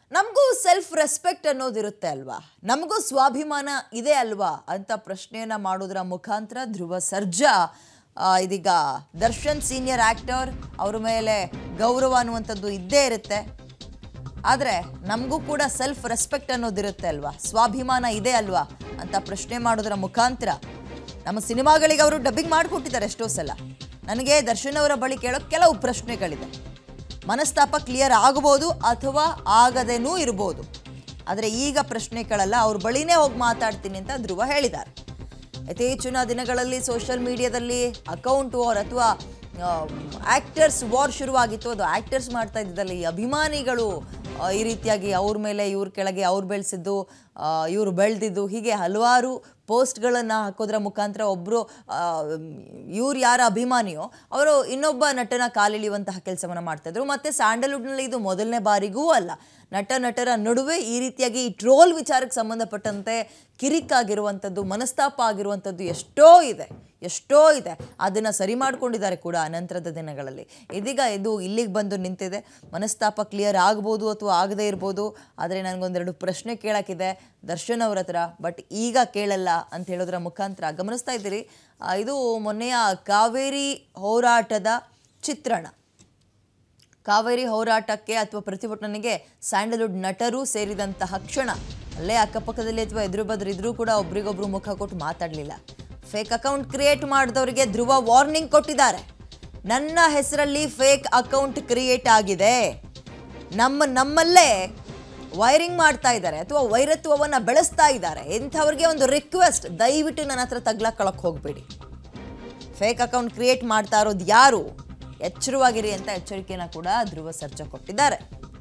ನಮಗೂ self respect ಅನ್ನೋದಿರುತ್ತೆ ಅಲ್ವಾ ನಮಗೂ ಸ್ವಾಭಿಮಾನ ಇದೆ ಅಲ್ವಾ ಅಂತ ಪ್ರಶ್ನೆಯನ್ನ ಮಾಡೋದ್ರ ಮುಖಾಂತರ ಧ್ರುವ ಸರ್ಜಾ ಆ, ಇದೀಗ ದರ್ಶನ್ ಸೀನಿಯರ್ ಆಕ್ಟರ್ ಅವ್ರ ಮೇಲೆ ಗೌರವ ಅನ್ನುವಂಥದ್ದು ಇದ್ದೇ ಇರುತ್ತೆ ಆದರೆ ನಮಗೂ ಕೂಡ ಸೆಲ್ಫ್ ರೆಸ್ಪೆಕ್ಟ್ ಅನ್ನೋದಿರುತ್ತೆ ಅಲ್ವಾ ಸ್ವಾಭಿಮಾನ ಇದೆ ಅಲ್ವಾ ಅಂತ ಪ್ರಶ್ನೆ ಮಾಡೋದ್ರ ಮುಖಾಂತರ ನಮ್ಮ ಸಿನಿಮಾಗಳಿಗೆ ಅವರು ಡಬ್ಬಿಂಗ್ ಮಾಡಿಕೊಟ್ಟಿದ್ದಾರೆ ಎಷ್ಟೋ ಸಲ ನನಗೆ ದರ್ಶನ್ ಅವರ ಬಳಿ ಕೇಳೋ ಕೆಲವು ಪ್ರಶ್ನೆಗಳಿದೆ ಮನಸ್ತಾಪ ಕ್ಲಿಯರ್ ಆಗಬಹುದು ಅಥವಾ ಆಗದೇನೂ ಇರ್ಬೋದು ಆದರೆ ಈಗ ಪ್ರಶ್ನೆ ಕೇಳಲ್ಲ ಅವ್ರ ಬಳಿನೇ ಹೋಗಿ ಮಾತಾಡ್ತೀನಿ ಅಂತ ಧ್ರುವ ಹೇಳಿದ್ದಾರೆ ಇತ್ತೀಚಿನ ದಿನಗಳಲ್ಲಿ ಸೋಷಿಯಲ್ ಮೀಡಿಯಾದಲ್ಲಿ ಅಕೌಂಟ್ ವಾರ್ ಅಥವಾ ಆ್ಯಕ್ಟರ್ಸ್ ವಾರ್ ಶುರುವಾಗಿತ್ತು ಅದು ಆ್ಯಕ್ಟರ್ಸ್ ಮಾಡ್ತಾ ಇದ್ದಿದ್ದಲ್ಲ ಈ ಅಭಿಮಾನಿಗಳು ಆ, ಈ ರೀತಿಯಾಗಿ ಅವ್ರ ಮೇಲೆ ಇವ್ರ ಕೆಳಗೆ ಅವ್ರು ಬೆಳೆಸಿದ್ದು ಇವರು ಬೆಳೆದಿದ್ದು ಹೀಗೆ ಹಲವಾರು ಪೋಸ್ಟ್ಗಳನ್ನು ಹಾಕೋದ್ರ ಮುಖಾಂತರ ಒಬ್ಬರು ಇವ್ರು ಯಾರ ಅಭಿಮಾನಿಯೋ ಅವರು ಇನ್ನೊಬ್ಬ ನಟನ ಕಾಲಿಳಿಯುವಂತಹ ಕೆಲಸವನ್ನು ಮಾಡ್ತಾಯಿದ್ರು ಮತ್ತು ಸ್ಯಾಂಡಲ್ವುಡ್ನಲ್ಲಿ ಇದು ಮೊದಲನೇ ಬಾರಿಗೂ ಅಲ್ಲ ನಟ ನಟರ ನಡುವೆ ಈ ರೀತಿಯಾಗಿ ಈ ಟ್ರೋಲ್ ವಿಚಾರಕ್ಕೆ ಸಂಬಂಧಪಟ್ಟಂತೆ ಕಿರಿಕಾಗಿರುವಂಥದ್ದು ಮನಸ್ತಾಪ ಆಗಿರುವಂಥದ್ದು ಎಷ್ಟೋ ಇದೆ ಎಷ್ಟೋ ಇದೆ ಅದನ್ನು ಸರಿ ಮಾಡ್ಕೊಂಡಿದ್ದಾರೆ ಕೂಡ ಅನಂತರದ ದಿನಗಳಲ್ಲಿ ಇದೀಗ ಇದು ಇಲ್ಲಿಗೆ ಬಂದು ನಿಂತಿದೆ ಮನಸ್ತಾಪ ಕ್ಲಿಯರ್ ಆಗ್ಬೋದು ಅಥವಾ ಆಗದೇ ಇರ್ಬೋದು ಆದರೆ ನನಗೊಂದೆರಡು ಪ್ರಶ್ನೆ ಕೇಳೋಕ್ಕಿದೆ ದರ್ಶನ್ ಅವ್ರ ಹತ್ರ ಬಟ್ ಈಗ ಕೇಳಲ್ಲ ಅಂತ ಹೇಳೋದ್ರ ಮುಖಾಂತರ ಗಮನಿಸ್ತಾ ಇದ್ದೀರಿ ಆ, ಇದು ಮೊನ್ನೆಯ ಕಾವೇರಿ ಹೋರಾಟದ ಚಿತ್ರಣ ಕಾವೇರಿ ಹೋರಾಟಕ್ಕೆ ಅಥವಾ ಪ್ರತಿಭಟನೆಗೆ ಸ್ಯಾಂಡಲ್ವುಡ್ ನಟರು ಸೇರಿದಂತಹ ಕ್ಷಣ ಅಲ್ಲೇ ಅಕ್ಕಪಕ್ಕದಲ್ಲಿ ಅಥವಾ ಎದುರು ಬದ್ರು ಇದ್ರೂ ಕೂಡ ಒಬ್ರಿಗೊಬ್ರು ಮುಖ ಕೊಟ್ಟು ಮಾತಾಡಲಿಲ್ಲ ಫೇಕ್ ಅಕೌಂಟ್ ಕ್ರಿಯೇಟ್ ಮಾಡಿದವರಿಗೆ ಧ್ರುವ ವಾರ್ನಿಂಗ್ ಕೊಟ್ಟಿದ್ದಾರೆ ನನ್ನ ಹೆಸರಲ್ಲಿ ಫೇಕ್ ಅಕೌಂಟ್ ಕ್ರಿಯೇಟ್ ಆಗಿದೆ ನಮ್ಮ ನಮ್ಮಲ್ಲೇ ವೈರಿಂಗ್ ಮಾಡ್ತಾ ಇದ್ದಾರೆ ಅಥವಾ ವೈರತ್ವವನ್ನು ಬೆಳೆಸ್ತಾ ಇದ್ದಾರೆ ಇಂಥವ್ರಿಗೆ ಒಂದು ರಿಕ್ವೆಸ್ಟ್ ದಯವಿಟ್ಟು ನನ್ನ ಹತ್ರ ತಗ್ಲಾಕೊಳಕ್ಕೆ ಹೋಗಬೇಡಿ ಫೇಕ್ ಅಕೌಂಟ್ ಕ್ರಿಯೇಟ್ ಮಾಡ್ತಾ ಇರೋದು ಯಾರು ಎಚ್ಚರವಾಗಿರಿ ಅಂತ ಎಚ್ಚರಿಕೆನ ಕೂಡ ಧ್ರುವ ಸರ್ಜಾ ಕೊಟ್ಟಿದ್ದಾರೆ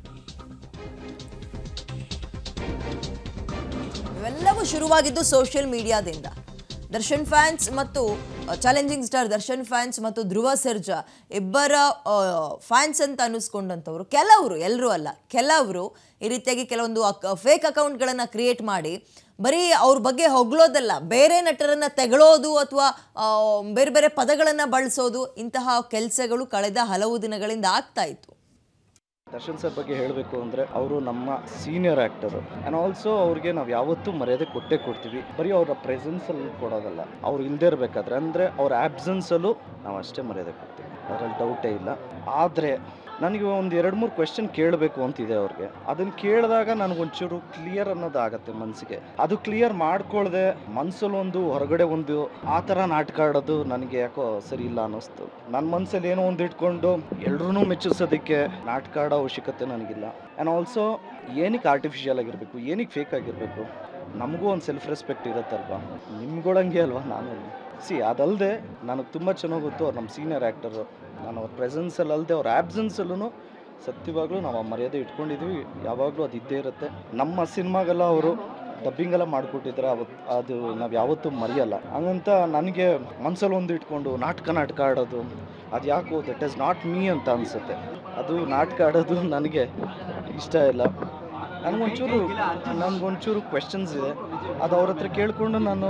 ಇವೆಲ್ಲವೂ ಶುರುವಾಗಿದ್ದು ಸೋಷಿಯಲ್ ಮೀಡಿಯಾದಿಂದ ದರ್ಶನ್ ಫ್ಯಾನ್ಸ್ ಮತ್ತು ಚಾಲೆಂಜಿಂಗ್ ಸ್ಟಾರ್ ದರ್ಶನ್ ಫ್ಯಾನ್ಸ್ ಮತ್ತು ಧ್ರುವ ಸರ್ಜಾ ಇಬ್ಬರ ಫ್ಯಾನ್ಸ್ ಅಂತ ಅನ್ನಿಸ್ಕೊಂಡಂಥವ್ರು ಕೆಲವರು ಎಲ್ಲರೂ ಅಲ್ಲ ಕೆಲವರು ಈ ರೀತಿಯಾಗಿ ಕೆಲವೊಂದು ಫೇಕ್ ಅಕೌಂಟ್ಗಳನ್ನು ಕ್ರಿಯೇಟ್ ಮಾಡಿ ಬರೀ ಅವ್ರ ಬಗ್ಗೆ ಹೊಗಳೋದಲ್ಲ ಬೇರೆ ನಟರನ್ನು ತೆಗಳೋದು ಅಥವಾ ಬೇರೆ ಬೇರೆ ಪದಗಳನ್ನು ಬಳಸೋದು ಇಂತಹ ಕೆಲಸಗಳು ಕಳೆದ ಹಲವು ದಿನಗಳಿಂದ ಆಗ್ತಾ ಇತ್ತು ದರ್ಶನ್ ಸರ್ ಬಗ್ಗೆ ಹೇಳಬೇಕು ಅಂದರೆ ಅವರು ನಮ್ಮ ಸೀನಿಯರ್ ಆ್ಯಕ್ಟರು ಆ್ಯಂಡ್ ಆಲ್ಸೋ ಅವ್ರಿಗೆ ನಾವು ಯಾವತ್ತೂ ಮರ್ಯಾದೆ ಕೊಟ್ಟೇ ಕೊಡ್ತೀವಿ ಬರೀ ಅವರ ಪ್ರೆಸೆನ್ಸಲ್ಲಿ ಕೊಡೋದಲ್ಲ ಅವ್ರು ಇಲ್ಲದೇ ಇರಬೇಕಾದ್ರೆ ಅಂದರೆ ಅವ್ರ ಆ್ಯಬ್ಸೆನ್ಸಲ್ಲೂ ನಾವು ಅಷ್ಟೇ ಮರ್ಯಾದೆ ಕೊಡ್ತೀವಿ ಅದರಲ್ಲಿ ಡೌಟೇ ಇಲ್ಲ ಆದರೆ ನನಗೆ ಒಂದು ಎರಡು ಮೂರು ಕ್ವೆಶನ್ ಕೇಳಬೇಕು ಅಂತಿದೆ ಅವ್ರಿಗೆ ಅದನ್ನು ಕೇಳಿದಾಗ ನನಗೊಂಚೂರು ಕ್ಲಿಯರ್ ಅನ್ನೋದು ಆಗತ್ತೆ ಮನಸ್ಸಿಗೆ ಅದು ಕ್ಲಿಯರ್ ಮಾಡ್ಕೊಳ್ದೆ ಮನಸ್ಸಲ್ಲಿ ಒಂದು ಹೊರಗಡೆ ಒಂದು ಆ ಥರ ನಾಟಕ ಆಡೋದು ನನಗೆ ಯಾಕೋ ಸರಿ ಇಲ್ಲ ಅನ್ನಿಸ್ತು ನನ್ನ ಮನಸ್ಸಲ್ಲಿ ಏನೋ ಒಂದು ಇಟ್ಕೊಂಡು ಎಲ್ರೂ ಮೆಚ್ಚಿಸೋದಕ್ಕೆ ನಾಟಕ ಆಡೋ ಅವಶ್ಯಕತೆ ನನಗಿಲ್ಲ ಆ್ಯಂಡ್ ಆಲ್ಸೋ ಏನಕ್ಕೆ ಆರ್ಟಿಫಿಷಿಯಲ್ ಆಗಿರಬೇಕು ಏನಕ್ಕೆ ಫೇಕ್ ಆಗಿರಬೇಕು ನಮಗೂ ಒಂದು ಸೆಲ್ಫ್ ರೆಸ್ಪೆಕ್ಟ್ ಇರುತ್ತಲ್ವಾ ನಿಮ್ಗೊಳಂಗೆ ಅಲ್ವಾ ನಾನು ಸಿ ಅದಲ್ಲದೆ ನನಗೆ ತುಂಬ ಚೆನ್ನಾಗಿ ಗೊತ್ತು ಅವ್ರು ನಮ್ಮ ಸೀನಿಯರ್ ಆ್ಯಕ್ಟರು ನಾನು ಅವ್ರ ಪ್ರೆಸೆನ್ಸಲ್ಲಿ ಅಲ್ಲದೆ ಅವ್ರ ಆ್ಯಬ್ಸೆನ್ಸಲ್ಲೂ ಸತ್ಯವಾಗ್ಲೂ ನಾವು ಆ ಮರ್ಯಾದೆ ಇಟ್ಕೊಂಡಿದ್ದೀವಿ ಯಾವಾಗಲೂ ಅದು ಇದ್ದೇ ಇರುತ್ತೆ ನಮ್ಮ ಸಿನಿಮಾಗೆಲ್ಲ ಅವರು ಡಬ್ಬಿಂಗೆಲ್ಲ ಮಾಡಿಕೊಟ್ಟಿದ್ರೆ ಅವತ್ತು ಅದು ನಾವು ಯಾವತ್ತೂ ಮರೆಯಲ್ಲ ಹಂಗಂತ ನನಗೆ ಮನ್ಸಲ್ಲಿ ಒಂದು ಇಟ್ಕೊಂಡು ನಾಟಕ ನಾಟಕ ಆಡೋದು ಅದು ಯಾಕೋ ದಟ್ ಇಸ್ ನಾಟ್ ಮೀ ಅಂತ ಅನಿಸುತ್ತೆ ಅದು ನಾಟಕ ಆಡೋದು ನನಗೆ ಇಷ್ಟ ಇಲ್ಲ ನನಗೊಂಚೂರು ನನಗೊಂಚೂರು ಕ್ವೆಶನ್ಸ್ ಇದೆ ಅದು ಅವ್ರ ಹತ್ರ ಕೇಳಿಕೊಂಡು ನಾನು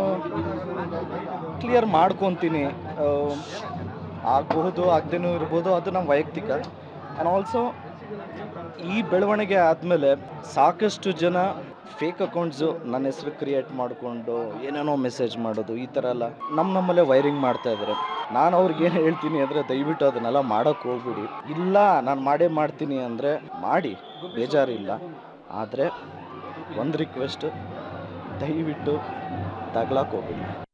ಕ್ಲಿಯರ್ ಮಾಡ್ಕೊತೀನಿ ಆ, ಆಗಬಹುದು ಆಗದೇನೂ ಇರ್ಬೋದು ಅದು ನಮ್ಮ ವೈಯಕ್ತಿಕ ಆ್ಯಂಡ್ ಆಲ್ಸೋ ಈ ಬೆಳವಣಿಗೆ ಆದಮೇಲೆ ಸಾಕಷ್ಟು ಜನ ಫೇಕ್ ಅಕೌಂಟ್ಸು ನನ್ನ ಹೆಸರು ಕ್ರಿಯೇಟ್ ಮಾಡಿಕೊಂಡು ಏನೇನೋ ಮೆಸೇಜ್ ಮಾಡೋದು ಈ ಥರ ಎಲ್ಲ ನಮ್ಮ ನಮ್ಮಲ್ಲೇ ವೈರಿಂಗ್ ಮಾಡ್ತಾ ಇದ್ದಾರೆ ನಾನು ಅವ್ರಿಗೆ ಏನು ಹೇಳ್ತೀನಿ ಅಂದರೆ ದಯವಿಟ್ಟು ಅದನ್ನೆಲ್ಲ ಮಾಡೋಕ್ಕೆ ಹೋಗ್ಬಿಡಿ ಇಲ್ಲ ನಾನು ಮಾಡೇ ಮಾಡ್ತೀನಿ ಅಂದರೆ ಮಾಡಿ ಬೇಜಾರಿಲ್ಲ ಆದರೆ ಒಂದು ರಿಕ್ವೆಸ್ಟ್ ದಯವಿಟ್ಟು ತಗ್ಲಾಕ್ ಹೋಗ್ಬಿಡಿ